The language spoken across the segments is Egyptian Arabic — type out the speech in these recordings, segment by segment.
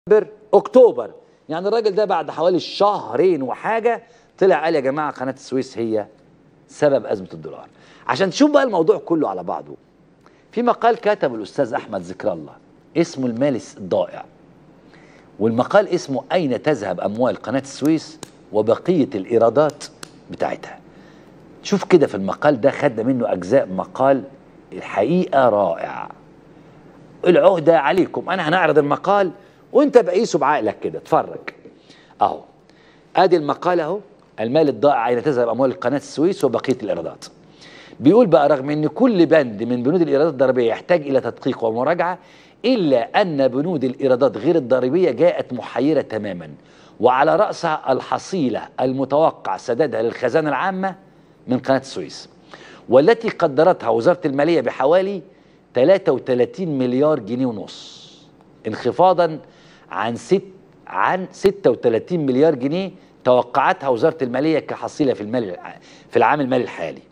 اكتوبر يعني الراجل ده بعد حوالي شهرين وحاجه طلع قال يا جماعه قناه السويس هي سبب ازمه الدولار عشان تشوف بقى الموضوع كله على بعضه في مقال كتبه الاستاذ احمد ذكر الله اسمه المال الضائع والمقال اسمه اين تذهب اموال قناه السويس وبقيه الايرادات بتاعتها شوف كده في المقال ده خدنا منه اجزاء مقال الحقيقه رائع العهده عليكم انا هنعرض المقال وانت بقيسه بعقلك كده اتفرج اهو ادي المقال اهو المال الضائع اين تذهب اموال قناه السويس وبقيه الايرادات بيقول بقى رغم ان كل بند من بنود الايرادات الضريبيه يحتاج الى تدقيق ومراجعه الا ان بنود الايرادات غير الضريبيه جاءت محيره تماما وعلى راسها الحصيله المتوقع سدادها للخزانه العامه من قناه السويس والتي قدرتها وزاره الماليه بحوالي 33 مليار جنيه ونص انخفاضا عن ست عن 36 مليار جنيه توقعتها وزاره الماليه كحصيله في المال في العام المالي الحالي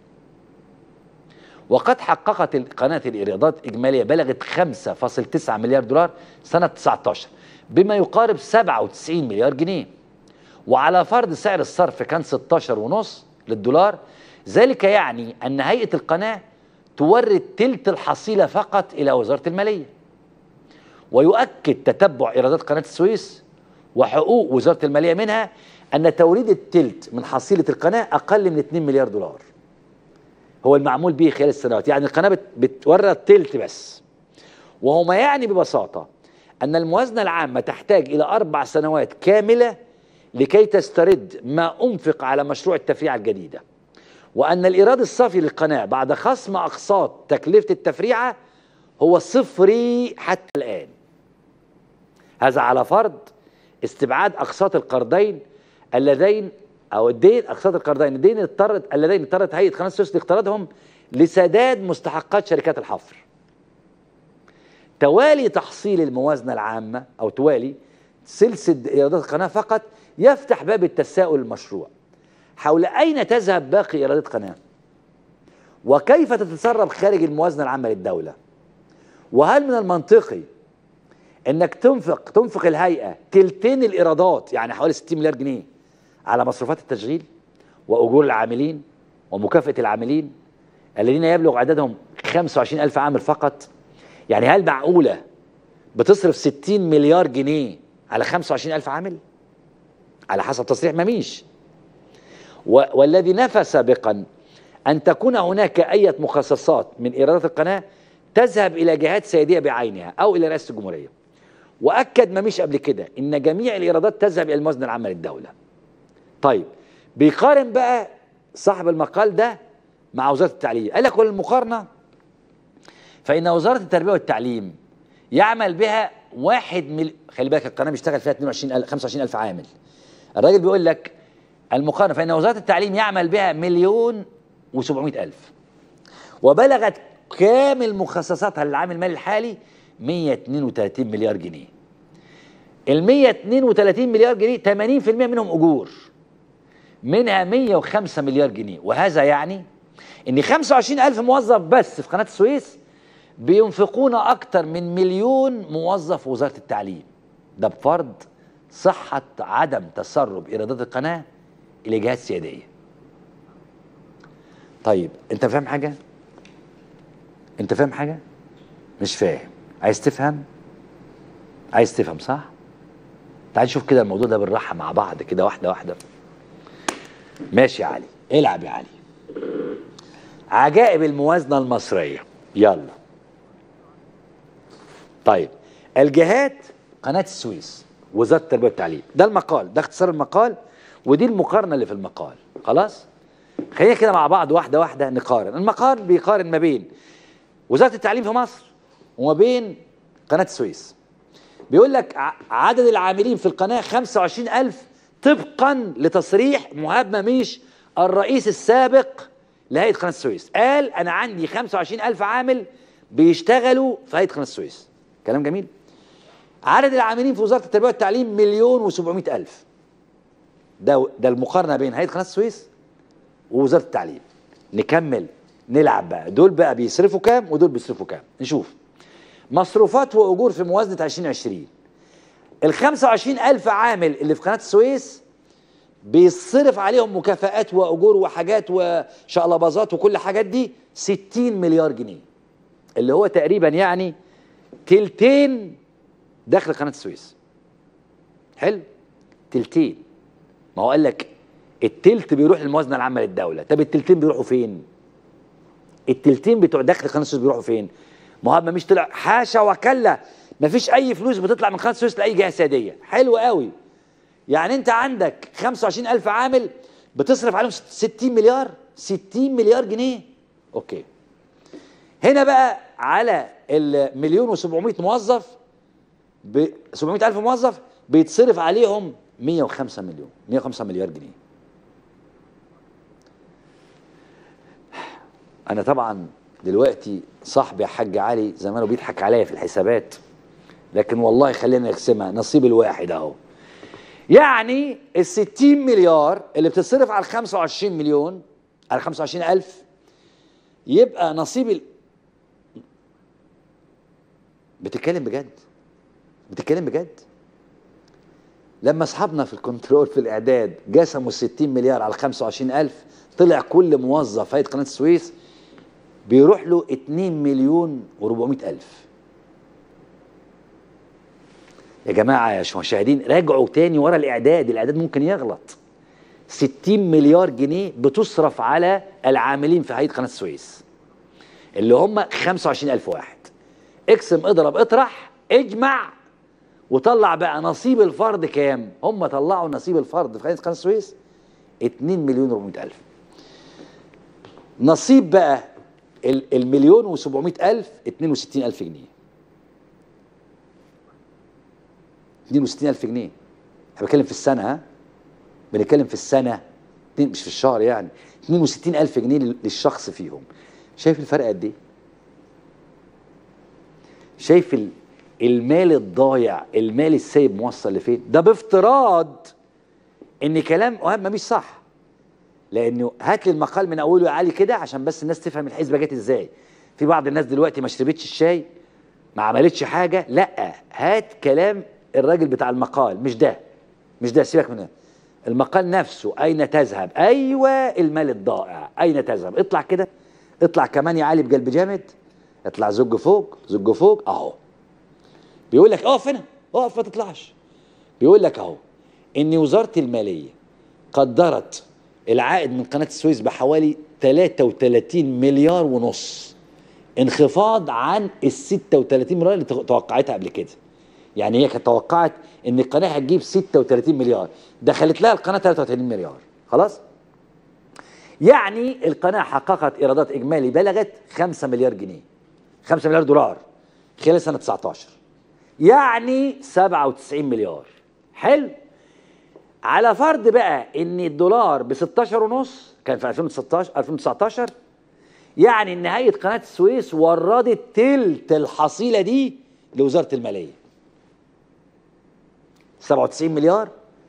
وقد حققت قناة الإيرادات إجمالية بلغت 5.9 مليار دولار سنة 19 بما يقارب 97 مليار جنيه وعلى فرض سعر الصرف كان 16 ونص للدولار ذلك يعني أن هيئة القناة تورد تلت الحصيلة فقط إلى وزارة المالية ويؤكد تتبع إيرادات قناة السويس وحقوق وزارة المالية منها أن توريد التلت من حصيلة القناة أقل من 2 مليار دولار هو المعمول به خلال السنوات يعني القناة بتورد تلت بس وهو ما يعني ببساطة أن الموازنة العامة تحتاج إلى أربع سنوات كاملة لكي تسترد ما أنفق على مشروع التفريعة الجديدة وأن الإيراد الصافي للقناة بعد خصم أقساط تكلفة التفريعة هو صفري حتى الآن هذا على فرض استبعاد أقساط القرضين اللذين او الدين اقساط القرضين الدين اضطرت اللذين اضطرت هيئه قناه السويس لاقتراضهم لسداد مستحقات شركات الحفر. توالي تحصيل الموازنه العامه او توالي سلسله ايرادات القناه فقط يفتح باب التساؤل المشروع حول اين تذهب باقي ايرادات القناه؟ وكيف تتسرب خارج الموازنه العامه للدوله؟ وهل من المنطقي انك تنفق تنفق الهيئه تلتين الايرادات يعني حوالي 60 مليار جنيه على مصروفات التشغيل وأجور العاملين ومكافأة العاملين الذين يبلغ عددهم 25 ألف عامل فقط يعني هل معقولة بتصرف 60 مليار جنيه على 25 ألف عامل على حسب تصريح مميش والذي نفى سابقا أن تكون هناك أي مخصصات من إيرادات القناة تذهب إلى جهات سيادية بعينها أو إلى رئاسة الجمهورية وأكد مميش قبل كده إن جميع الإيرادات تذهب إلى الموازنة العامة للدولة طيب بيقارن بقى صاحب المقال ده مع وزاره التعليم قال لك والمقارنه فان وزاره التربيه والتعليم يعمل بها واحد مل... خلي بالك القناه بيشتغل فيها 22 25 الف عامل الراجل بيقول لك المقارنه فان وزاره التعليم يعمل بها مليون و700 الف وبلغت كامل مخصصاتها للعام المالي الحالي 132 مليار جنيه ال 132 مليار جنيه 80% منهم اجور منها 105 مليار جنيه وهذا يعني ان 25 ألف موظف بس في قناة السويس بينفقون أكثر من مليون موظف في وزارة التعليم ده بفرض صحة عدم تسرب إيرادات القناة إلى جهات سيادية طيب أنت فاهم حاجة؟ أنت فاهم حاجة؟ مش فاهم عايز تفهم؟ عايز تفهم صح؟ تعال نشوف كده الموضوع ده بالراحة مع بعض كده واحدة واحدة ماشي يا علي العب يا علي عجائب الموازنة المصرية يلا طيب الجهات قناة السويس وزارة التربية والتعليم ده المقال ده اختصار المقال ودي المقارنة اللي في المقال خلاص خلينا كده مع بعض واحدة واحدة نقارن المقال بيقارن ما بين وزارة التعليم في مصر وما بين قناة السويس بيقول لك عدد العاملين في القناة 25 ألف طبقا لتصريح مهاب مميش الرئيس السابق لهيئة قناة السويس قال أنا عندي 25 ألف عامل بيشتغلوا في هيئة قناة السويس كلام جميل عدد العاملين في وزارة التربية والتعليم مليون و700 ألف ده ده المقارنة بين هيئة قناة السويس ووزارة التعليم نكمل نلعب بقى دول بقى بيصرفوا كام ودول بيصرفوا كام نشوف مصروفات واجور في موازنه 2020 ال 25000 عامل اللي في قناه السويس بيصرف عليهم مكافآت واجور وحاجات وشقلباظات وكل الحاجات دي 60 مليار جنيه اللي هو تقريبا يعني تلتين دخل قناه السويس حلو تلتين ما هو قال لك التلت بيروح للموازنه العامه للدوله طب التلتين بيروحوا فين التلتين بتوع دخل قناه السويس بيروحوا فين ما هو مش طلع حاشا وكلا ما فيش اي فلوس بتطلع من قناه السويس لاي جهه سياديه حلو قوي يعني انت عندك 25000 عامل بتصرف عليهم 60 مليار 60 مليار جنيه اوكي هنا بقى على المليون و700 موظف ب 700 الف موظف بيتصرف عليهم 105 مليون 105 مليار جنيه انا طبعا دلوقتي صاحبي يا حاج علي زمانه بيضحك عليا في الحسابات لكن والله خلينا نقسمها نصيب الواحد اهو يعني ال 60 مليار اللي بتصرف على ال 25 مليون على 25 ألف يبقى نصيب ال... بتتكلم بجد بتتكلم بجد لما اصحابنا في الكنترول في الاعداد قسموا ال 60 مليار على 25 ألف طلع كل موظف هيئه قناه السويس بيروح له 2 مليون و400 ألف يا جماعة يا مشاهدين راجعوا تاني ورا الإعداد الإعداد ممكن يغلط 60 مليار جنيه بتصرف على العاملين في هيئة قناة السويس اللي هم 25 ألف واحد اقسم اضرب اطرح اجمع وطلع بقى نصيب الفرد كام هم طلعوا نصيب الفرد في هيئة قناة السويس 2 مليون و400 ألف نصيب بقى المليون و700 ألف 62 ألف جنيه 62000 جنيه احنا بنتكلم في السنه ها بنتكلم في السنه مش في الشهر يعني 62000 جنيه للشخص فيهم شايف الفرق قد ايه شايف المال الضايع المال السايب موصل لفين ده بافتراض ان كلام وهم مش صح لانه هات لي المقال من اوله يا علي كده عشان بس الناس تفهم الحسبه جت ازاي في بعض الناس دلوقتي ما شربتش الشاي ما عملتش حاجه لا هات كلام الراجل بتاع المقال مش ده مش ده سيبك منه المقال نفسه أين تذهب أيوة المال الضائع أين تذهب اطلع كده اطلع كمان يا علي بقلب جامد اطلع زج فوق زج فوق اهو بيقول لك اقف هنا اقف ما تطلعش بيقول لك اهو ان وزاره الماليه قدرت العائد من قناه السويس بحوالي 33 مليار ونص انخفاض عن ال 36 مليار اللي توقعتها قبل كده يعني هي كانت توقعت ان القناه هتجيب 36 مليار دخلت لها القناه 33 مليار خلاص يعني القناه حققت ايرادات اجمالي بلغت 5 مليار جنيه 5 مليار دولار خلال سنه 19 يعني 97 مليار حلو على فرض بقى ان الدولار ب 16 ونص كان في 2016 2019 يعني ان هيئه قناه السويس وردت تلت الحصيله دي لوزاره الماليه 97 مليار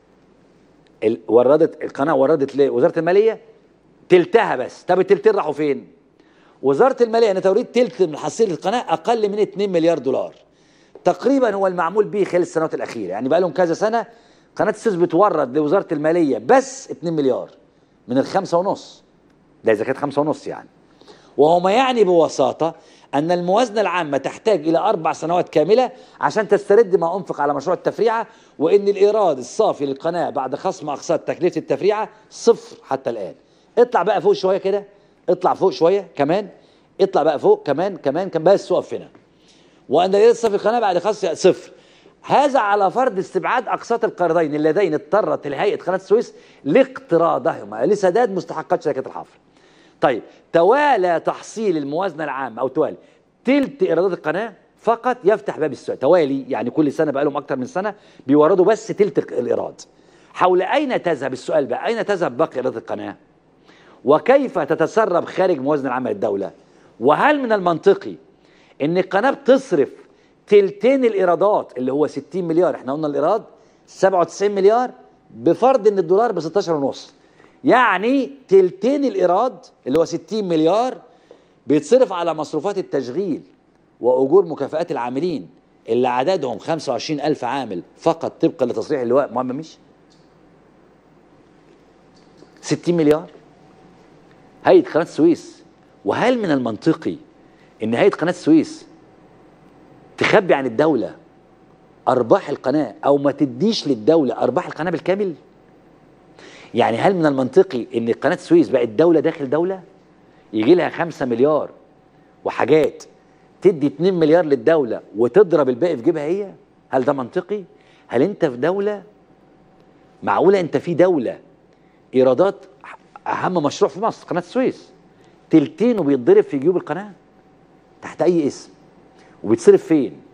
وردت القناه وردت لوزاره الماليه تلتها بس طب التلتين راحوا فين؟ وزاره الماليه انا توريد تلت من حصيله القناه اقل من 2 مليار دولار تقريبا هو المعمول به خلال السنوات الاخيره يعني بقى لهم كذا سنه قناه السويس بتورد لوزاره الماليه بس 2 مليار من الخمسة ونص ده اذا كانت خمسة ونص يعني وهو ما يعني ببساطه أن الموازنة العامة تحتاج إلى أربع سنوات كاملة عشان تسترد ما أنفق على مشروع التفريعة وإن الإيراد الصافي للقناة بعد خصم أقساط تكلفة التفريعة صفر حتى الآن اطلع بقى فوق شوية كده اطلع فوق شوية كمان اطلع بقى فوق كمان كمان كان بس وقف هنا وأن الإيراد الصافي للقناة بعد خصم صفر هذا على فرض استبعاد أقساط القرضين اللذين اضطرت الهيئة قناة السويس لاقتراضهما لسداد مستحقات شركة الحفر طيب توالى تحصيل الموازنه العامه او توالي تلت ايرادات القناه فقط يفتح باب السؤال توالي يعني كل سنه بقى لهم اكتر من سنه بيوردوا بس تلت الايراد حول اين تذهب السؤال بقى اين تذهب باقي ايرادات القناه وكيف تتسرب خارج موازنه العامه للدوله وهل من المنطقي ان القناه بتصرف تلتين الايرادات اللي هو 60 مليار احنا قلنا الايراد 97 مليار بفرض ان الدولار ب 16 ونص يعني تلتين الايراد اللي هو 60 مليار بيتصرف على مصروفات التشغيل واجور مكافئات العاملين اللي عددهم 25 ألف عامل فقط طبقا لتصريح اللواء محمد مشي 60 مليار هيئة قناة السويس وهل من المنطقي ان هيئة قناة السويس تخبي عن الدولة أرباح القناة أو ما تديش للدولة أرباح القناة بالكامل يعني هل من المنطقي ان قناة السويس بقت دولة داخل دولة يجي لها 5 مليار وحاجات تدي 2 مليار للدولة وتضرب الباقي في جيبها هي هل ده منطقي هل انت في دولة معقولة انت في دولة ايرادات اهم مشروع في مصر قناة السويس تلتينه بيتضرب في جيوب القناة تحت اي اسم وبيتصرف فين